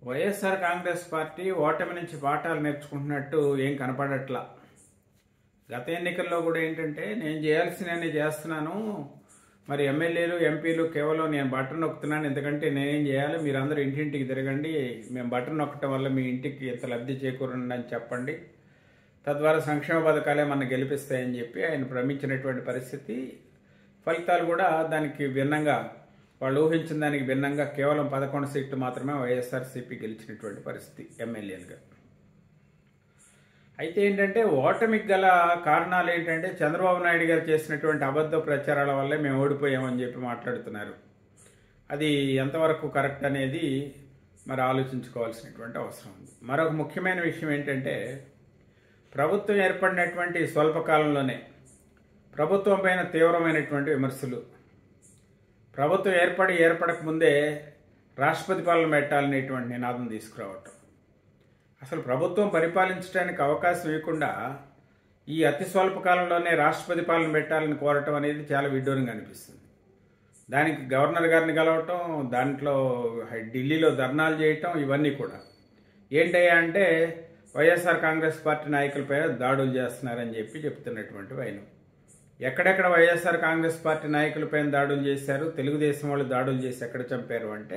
YSR Congress party ఓటమి నుంచి పాఠాలు నేర్చుకుంటున్నట్టు ఏం కనపడట్లా గత ఎన్నికల్లో కూడా ఏంటంటే నేను చేయాల్సినవి చేస్తున్నాను మరి ఎమ్మెల్యేలు ఎంపీలు కేవలం నేను బటన్ నొక్కుతున్నాను ఎందుకంటే నేనేం చేయాలి మీరందరూ ఇంటింటికి తిరగండి మేము బటన్ నొక్కటం వల్ల మీ ఇంటికి ఎంత లబ్ధి చేకూరండి అని చెప్పండి తద్వారా సంక్షేమ పథకాలే మన గెలిపిస్తాయని చెప్పి ఆయన భ్రమించినటువంటి పరిస్థితి ఫలితాలు కూడా దానికి భిన్నంగా వాళ్ళు ఊహించిన దానికి భిన్నంగా కేవలం పదకొండు సీట్లు మాత్రమే వైఎస్ఆర్సీపీ గెలిచినటువంటి పరిస్థితి ఎమ్మెల్యేలుగా అయితే ఏంటంటే ఓటమికి గల కారణాలు ఏంటంటే చంద్రబాబు నాయుడు గారు చేసినటువంటి అబద్ధ ప్రచారాల వల్లే మేము ఓడిపోయామని చెప్పి మాట్లాడుతున్నారు అది ఎంతవరకు కరెక్ట్ అనేది మరి ఆలోచించుకోవాల్సినటువంటి అవసరం ఉంది మరొక ముఖ్యమైన విషయం ఏంటంటే ప్రభుత్వం ఏర్పడినటువంటి స్వల్పకాలంలోనే ప్రభుత్వం పైన తీవ్రమైనటువంటి విమర్శలు ప్రభుత్వం ఏర్పడి ఏర్పడక ముందే రాష్ట్రపతి పాలన పెట్టాలనేటువంటి నినాదం తీసుకురావటం అసలు ప్రభుత్వం పరిపాలించడానికి అవకాశం ఇవ్వకుండా ఈ అతి స్వల్ప కాలంలోనే రాష్ట్రపతి పాలన పెట్టాలని కోరటం అనేది చాలా విడ్డూరంగా అనిపిస్తుంది దానికి గవర్నర్ గారిని కలవటం దాంట్లో ఢిల్లీలో ధర్నాలు చేయటం ఇవన్నీ కూడా ఏంటయ్యా అంటే వైఎస్ఆర్ కాంగ్రెస్ పార్టీ నాయకులపై దాడులు చేస్తున్నారని చెప్పి చెప్తున్నటువంటి వైనం ఎక్కడెక్కడ వైఎస్ఆర్ కాంగ్రెస్ పార్టీ నాయకులపైన దాడులు చేశారు తెలుగుదేశం వాళ్ళు దాడులు చేసి ఎక్కడ చంపారు అంటే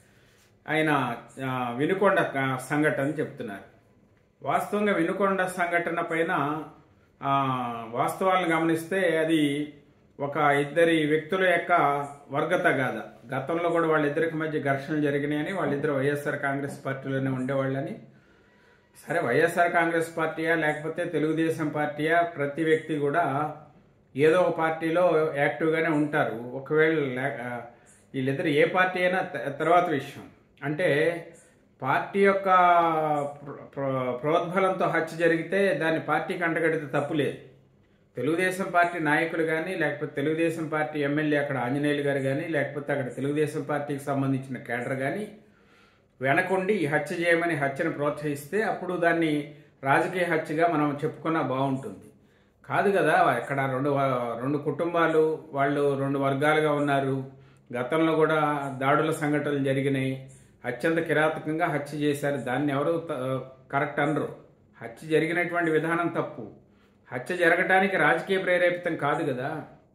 ఆయన ఆ, వినుకొండ క- సంఘటన చెప్తున్నారు వాస్తవంగా వినుకొండ సంఘటన పైన ఆ, వాస్తవాలను గమనిస్తే అది ఒక ఇద్దరి వ్యక్తుల యొక్క వర్గత గాథ గతంలో కూడా వాళ్ళిద్దరికి మధ్య ఘర్షణలు జరిగినాయని వాళ్ళిద్దరు వైఎస్ఆర్ కాంగ్రెస్ పార్టీలోనే ఉండేవాళ్ళని సరే వైఎస్ఆర్ కాంగ్రెస్ పార్టీయా లేకపోతే తెలుగుదేశం పార్టీయా ప్రతి వ్యక్తి కూడా ఏదో ఒక పార్టీలో యాక్టివ్గానే ఉంటారు ఒకవేళ లే- ఆ, వీళ్ళిద్దరు ఏ పార్టీ అయినా త- తర్వాత విషయం అంటే పార్టీ యొక్క ప్ర- ప్ర- ప్రోద్బలంతో హత్య జరిగితే దాన్ని పార్టీకి అంటగడితే తప్పు లేదు తెలుగుదేశం పార్టీ నాయకులు కానీ లేకపోతే తెలుగుదేశం పార్టీ ఎమ్మెల్యే అక్కడ ఆంజనేయులు గారు కానీ లేకపోతే అక్కడ తెలుగుదేశం పార్టీకి సంబంధించిన కేడర్ కానీ వెనకుండి ఈ హత్య చేయమని హత్యను ప్రోత్సహిస్తే అప్పుడు దాన్ని రాజకీయ హత్యగా మనం చెప్పుకున్నా బాగుంటుంది కాదు కదా ఇక్కడ రెండు వ- రెండు కుటుంబాలు వాళ్ళు రెండు వర్గాలుగా ఉన్నారు గతంలో కూడా దాడుల సంఘటనలు జరిగినాయి అత్యంత కిరాతకంగా హత్య చేశారు దాన్ని ఎవరు త- కరెక్ట్ అనరు హత్య జరిగినటువంటి విధానం తప్పు హత్య జరగటానికి రాజకీయ ప్రేరేపితం కాదు కదా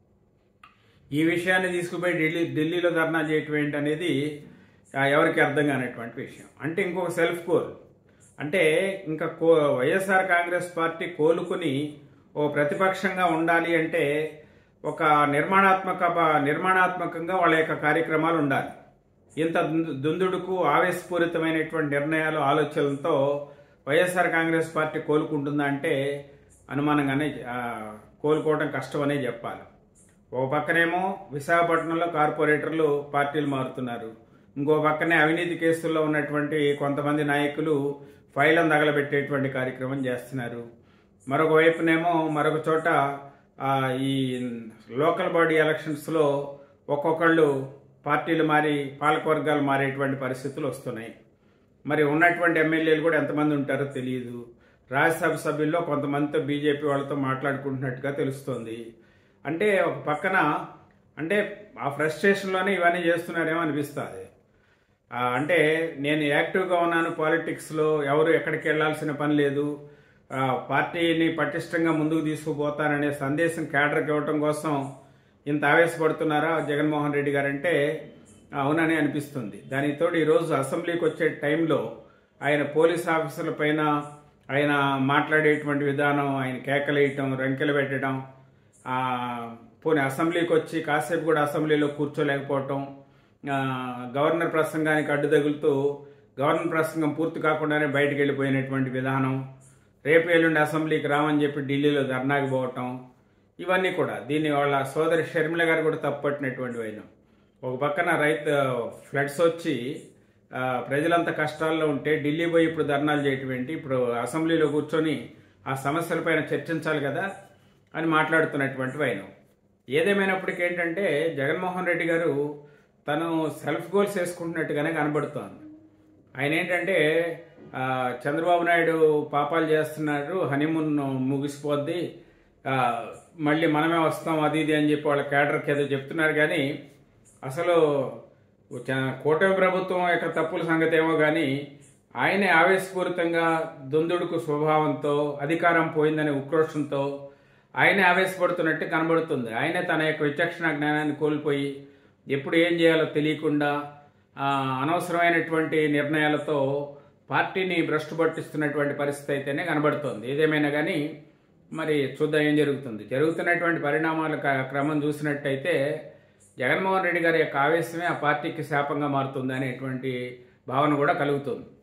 ఈ విషయాన్ని తీసుకుపోయి ఢిల్లీ ఢిల్లీలో ధర్నా చేయటం ఏంటి అనేది ఆ, ఎవరికి అర్థం కానటువంటి విషయం అంటే ఇంకొక సెల్ఫ్ కోల్ అంటే ఇంకా కో వైఎస్ఆర్ కాంగ్రెస్ పార్టీ కోలుకుని ఓ ప్రతిపక్షంగా ఉండాలి అంటే ఒక నిర్మాణాత్మక ప- నిర్మాణాత్మకంగా వాళ్ళ యొక్క కార్యక్రమాలు ఉండాలి ఇంత దుందు- దుందుడుకు ఆవేశపూరితమైనటువంటి నిర్ణయాలు ఆలోచనలతో వైఎస్ఆర్ కాంగ్రెస్ పార్టీ కోలుకుంటుందా అంటే అనుమానంగానే ఆ, కోలుకోవడం కష్టమనే చెప్పాలి ఓ పక్కనేమో విశాఖపట్నంలో కార్పొరేటర్లు పార్టీలు మారుతున్నారు ఇంకో పక్కనే అవినీతి కేసుల్లో ఉన్నటువంటి కొంతమంది నాయకులు ఫైలను తగలబెట్టేటువంటి కార్యక్రమం చేస్తున్నారు మరొక వైపునేమో మరొక చోట ఆ, ఈ లోకల్ బాడీ ఎలక్షన్స్లో ఒక్కొక్కళ్ళు పార్టీలు మారి పాలకవర్గాలు మారేటువంటి పరిస్థితులు వస్తున్నాయి మరి ఉన్నటువంటి ఎమ్మెల్యేలు కూడా ఎంతమంది ఉంటారో తెలియదు రాజ్యసభ సభ్యుల్లో కొంతమందితో బీజేపీ వాళ్ళతో మాట్లాడుకుంటున్నట్టుగా తెలుస్తోంది అంటే ఒక పక్కన అంటే ఆ ఫ్రస్ట్రేషన్లోనే ఇవన్నీ చేస్తున్నారేమో అనిపిస్తుంది ఆ, అంటే నేను యాక్టివ్గా ఉన్నాను పాలిటిక్స్లో ఎవరు ఎక్కడికి వెళ్ళాల్సిన పని లేదు ఆ, పార్టీని పటిష్టంగా ముందుకు తీసుకుపోతాననే సందేశం కేడర్కి ఇవ్వటం కోసం ఇంత ఆవేశపడుతున్నారా జగన్మోహన్ రెడ్డి గారంటే అవునని అనిపిస్తుంది దానికి తోడు ఈరోజు అసెంబ్లీకి వచ్చే టైంలో ఆయన పోలీస్ ఆఫీసర్ల పైన ఆయన మాట్లాడేటువంటి విధానం ఆయన కేకలేయటం రంకెలు పెట్టడం ఆ, పోనీ అసెంబ్లీకి వచ్చి కాసేపు కూడా అసెంబ్లీలో కూర్చోలేకపోవటం ఆ, గవర్నర్ ప్రసంగానికి అడ్డు తగులుతూ గవర్నర్ ప్రసంగం పూర్తి కాకుండానే బయటకు వెళ్ళిపోయినటువంటి విధానం రేపు ఎల్లుండి అసెంబ్లీకి రామని చెప్పి ఢిల్లీలో ధర్నాకి పోవటం ఇవన్నీ కూడా దీన్ని వాళ్ళ సోదరి షర్మిల గారు కూడా తప్పట్టినటువంటి వైనం ఒక పక్కన రైతు ఫ్లడ్స్ వచ్చి ఆ, ప్రజలంతా కష్టాల్లో ఉంటే ఢిల్లీ పోయి ఇప్పుడు ధర్నాలు చేయటం ఏంటి ఇప్పుడు అసెంబ్లీలో కూర్చొని ఆ సమస్యలపైన చర్చించాలి కదా అని మాట్లాడుతున్నటువంటి వైనం ఏదేమైనప్పటికీ ఏంటంటే జగన్మోహన్ రెడ్డి గారు తను సెల్ఫ్ గోల్స్ వేసుకుంటున్నట్టుగానే కనబడుతోంది ఆయన ఏంటంటే ఆ, చంద్రబాబు నాయుడు పాపాలు చేస్తున్నారు హనీమూన్ ముగిసిపోద్ది ఆ, మళ్ళీ మనమే వస్తాం అది ఇది అని చెప్పి వాళ్ళ క్యాడర్కి ఏదో చెప్తున్నారు కానీ అసలు చ- కూటమి ప్రభుత్వం యొక్క తప్పుల సంగతి ఏమో కానీ ఆయనే ఆవేశపూరితంగా దుందుడుకు స్వభావంతో అధికారం పోయిందనే ఉక్రోషంతో ఆయనే ఆవేశపడుతున్నట్టు కనబడుతుంది ఆయనే తన యొక్క విచక్షణ జ్ఞానాన్ని కోల్పోయి ఎప్పుడు ఏం చేయాలో తెలియకుండా ఆ, అనవసరమైనటువంటి నిర్ణయాలతో పార్టీని భ్రష్టు పట్టిస్తున్నటువంటి పరిస్థితి అయితేనే కనబడుతోంది ఏదేమైనా కానీ మరి చూద్దాం ఏం జరుగుతుంది జరుగుతున్నటువంటి పరిణామాల క- క్రమం చూసినట్టయితే జగన్మోహన్ రెడ్డి గారి యొక్క ఆవేశమే ఆ పార్టీకి శాపంగా మారుతుంది అనేటువంటి భావన కూడా కలుగుతుంది